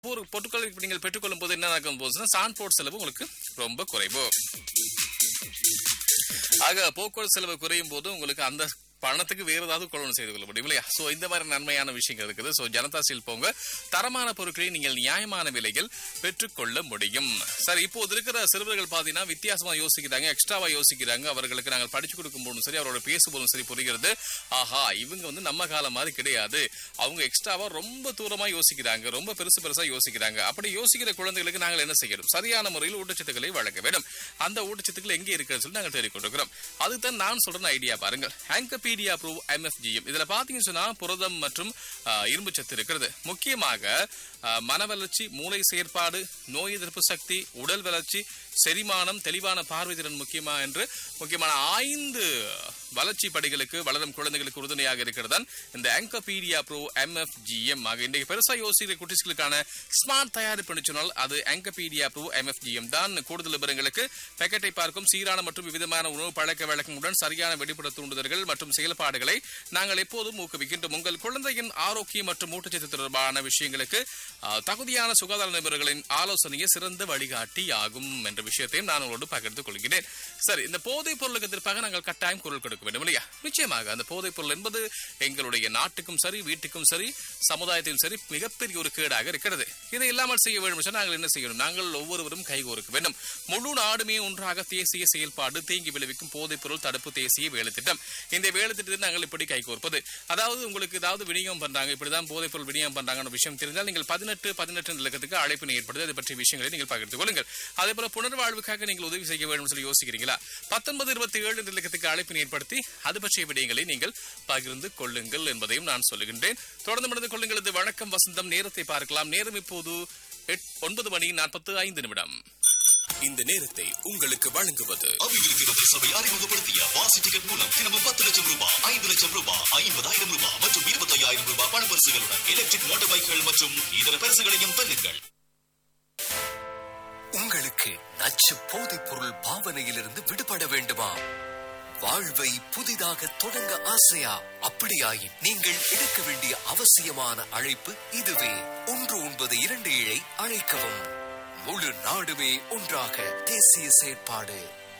ஒரு பொருட்களை இப்ப நீங்கள் பெற்றுக்கொள்ளும் போது என்ன நடக்கும் போதுன்னா சான்போர்ட் செலவு உங்களுக்கு ரொம்ப குறைவு ஆக போக்குவரத்து செலவு குறையும் போது உங்களுக்கு அந்த பணத்துக்கு வேற ஏதாவது கொள்ளணும் செய்து கொள்ள முடியும் இல்லையா சோ இந்த மாதிரி நன்மையான விஷயங்கள் இருக்குது சோ ஜனதா ஸ்டீல் போங்க தரமான பொருட்களை நீங்கள் நியாயமான விலையில் பெற்றுக்கொள்ள முடியும் சரி இப்போது இருக்கிற சிறுவர்கள் பாத்தீங்கன்னா வித்தியாசமா யோசிக்கிறாங்க எக்ஸ்ட்ராவா யோசிக்கிறாங்க அவர்களுக்கு நாங்கள் படிச்சு கொடுக்கும் போதும் சரி அவரோட பேசும்போதும் சரி புரிகிறது ஆஹா இவங்க வந்து நம்ம காலம் மாதிரி கிடையாது அவங்க எக்ஸ்ட்ராவா ரொம்ப தூரமா யோசிக்கிறாங்க ரொம்ப பெருசு பெருசா யோசிக்கிறாங்க அப்படி யோசிக்கிற குழந்தைகளுக்கு நாங்கள் என்ன செய்யணும் சரியான முறையில் ஊட்டச்சத்துக்களை வழங்க வேண்டும் அந்த ஊட்டச்சத்துக்கள் எங்கே இருக்குன்னு சொல்லி நாங்கள் தேடிக் கொண்டிருக்கிறோம் அதுதான் நான் சொல்ற ஐடியா பாருங்கள் ஆங்கபீடியா ப்ரூவ் எம்எஃப்ஜிஎம் இதுல பாத்தீங்கன்னு சொன்னா புரதம் மற்றும் ஆஹ், இரும்பு சத்து இருக்கிறது முக்கியமாக ஆஹ், மன வளர்ச்சி மூளை செயற்பாடு நோய் எதிர்ப்பு சக்தி உடல் வளர்ச்சி செரிமானம் தெளிவான பார்வை திறன் முக்கியமா என்று முக்கியமான ஐந்து வளர்ச்சி படிகளுக்கு வளரும் குழந்தைகளுக்கு உறுதுணையாக இருக்கிறது தான் இந்த ஆங்கபீடியா ப்ரோ எம்எஃப்ஜிஎம் ஆக இன்றைக்கு பெருசா யோசிக்கிற குட்டிஸ்களுக்கான ஸ்மார்ட் தயாரிப்பு சொன்னால் அது ஆங்கபீடியா ப்ரோ எம்எஃப்ஜிஎம் தான் கூடுதல் விவரங்களுக்கு பேக்கெட்டை பார்க்கும் சீரான மற்றும் விவிதமான உணவு பழக்க வழக்கங்களுடன் சரியான வெளிப்புற தூண்டுதல்கள் மற்றும் செயல்பாடுகளை நாங்கள் எப்போதும் ஊக்குவிக்கின்றோம் உங்கள் குழந்தையின் ஆரோக்கியம் மற்றும் ஊட்டச்சத்து தொடர்பான விஷயங்களுக்கு ஆஹ், தகுதியான சுகாதார நிபுணர்களின் ஆலோசனையே சிறந்த வழிகாட்டி ஆகும் என்ற விஷயத்தையும் நான் உங்களோடு பகிர்ந்து கொள்கிறேன் சரி இந்த போதைப் பொருளுக்கு எதிர்ப்பாக நாங்கள் கட்டாயம் குரல் கொடுக்க வேண்டும் இல்லையா நிச்சயமாக அந்த போதைப் பொருள் என்பது எங்களுடைய நாட்டுக்கும் சரி வீட்டுக்கும் சரி சமுதாயத்திலும் சரி மிகப்பெரிய ஒரு கேடாக இருக்கிறது இதை இல்லாமல் செய்ய வேண்டும் என்றால் நாங்கள் என்ன செய்யணும் நாங்கள் ஒவ்வொருவரும் கைகோர்க்க வேண்டும் முழு நாடுமே ஒன்றாக தேசிய செயல்பாடு தீங்கி விளைவிக்கும் போதைப் பொருள் தடுப்பு தேசிய வேலை திட்டம் இந்த வேலை திட்டத்தை நாங்கள் இப்படி கைகோர்ப்பது அதாவது உங்களுக்கு ஏதாவது விநியோகம் பண்றாங்க இப்படிதான் போதைப் பொருள் விநியோகம் பண்றாங்கன்னு விஷயம் தெரிந்தால் நீங்கள் பதினெட்டு பதினெட்டு இலக்கத்துக்கு அழைப்பினை ஏற்படுத்தி அது பற்றிய விஷயங்களை நீங்கள் பகிர்ந்து கொள்ளுங்கள் அதே போல புனர்வாழ்வுக்காக நீங்கள் உதவி செய்ய வேண்டும் சொல்லி யோசிக்கிறீங்களா பத்தொன்பது இருபத்தி ஏழு இலக்கத்துக்கு அழைப்பினை ஏற்படுத்தி அது பற்றிய விடயங்களை நீங்கள் பகிர்ந்து கொள்ளுங்கள் என்பதையும் நான் சொல்லுகின்றேன் தொடர்ந்து மனது கொள்ளுங்கள் இது வணக்கம் வசந்தம் நேரத்தை பார்க்கலாம் நேரம் இப்போது எட்- ஒன்பது மணி நாற்பத்து ஐந்து நிமிடம் இந்த நேரத்தை உங்களுக்கு வழங்குவது அபிவிருத்தி சபை அறிமுகப்படுத்திய வாசி டிக்கெட் மூலம் தினமும் பத்து லட்சம் ரூபாய் ஐந்து லட்சம் ரூபாய் ஐம்பதாயிரம் ரூபாய் மற்றும் இருபத்தையாயிரம் ரூபாய் பண பரிசுகளுடன் எலக்ட்ரிக் மோட்டார் பைக்குகள் மற்றும் இதர பரிசுகளையும் பெறுங்கள் உங்களுக்கு நச்சு போதைப் பொருள் பாவனையிலிருந்து விடுபட வேண்டுமா வாழ்வை புதிதாக தொடங்க ஆசையா அப்படியாயின் நீங்கள் எடுக்க வேண்டிய அவசியமான அழைப்பு இதுவே ஒன்று ஒன்பது இரண்டு ஏழை அழைக்கவும் முழு நாடுமே ஒன்றாக தேசிய செயற்பாடு